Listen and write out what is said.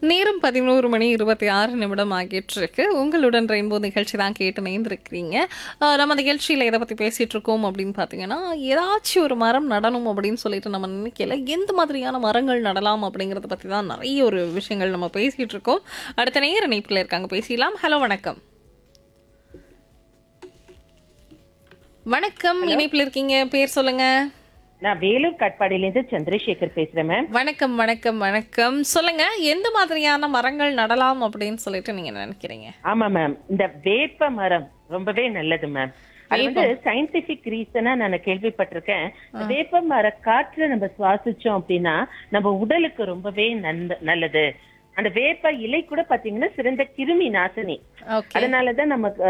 நேரம் பதினோரு மணி இருபத்தி ஆறு நிமிடம் ஆகிட்டு இருக்கு உங்களுடன் ரெயின்போ நிகழ்ச்சி தான் கேட்டு நேர்ந்திருக்கிறீங்க ஆஹ் நம்ம நிகழ்ச்சியில் எதை பற்றி பேசிட்டு இருக்கோம் அப்படின்னு பார்த்தீங்கன்னா ஏதாச்சும் ஒரு மரம் நடணும் அப்படின்னு சொல்லிட்டு நம்ம நினைக்கல எந்த மாதிரியான மரங்கள் நடலாம் அப்படிங்கிறத பற்றி தான் நிறைய ஒரு விஷயங்கள் நம்ம பேசிட்டு இருக்கோம் அடுத்த நேர இணைப்பில் இருக்காங்க பேசிடலாம் ஹலோ வணக்கம் வணக்கம் இணைப்பில் இருக்கீங்க பேர் சொல்லுங்க நான் வேலூர் கட்பாடியிலேருந்து சந்திரசேகர் பேசுறேன் மேம் வணக்கம் வணக்கம் வணக்கம் சொல்லுங்க எந்த மாதிரியான மரங்கள் நடலாம் அப்படின்னு சொல்லிட்டு நீங்க நினைக்கிறீங்க ஆமா மேம் இந்த வேப்ப மரம் ரொம்பவே நல்லது மேம் அது வந்து சயின்டிபிக் ரீசனா நான் கேள்விப்பட்டிருக்கேன் வேப்ப மர காற்று நம்ம சுவாசிச்சோம் அப்படின்னா நம்ம உடலுக்கு ரொம்பவே நந்த- நல்லது அந்த வேப்ப இலை கூட பாத்தீங்கன்னா சிறந்த கிருமி நாசினி ஓகே அதனாலதான் நமக்கு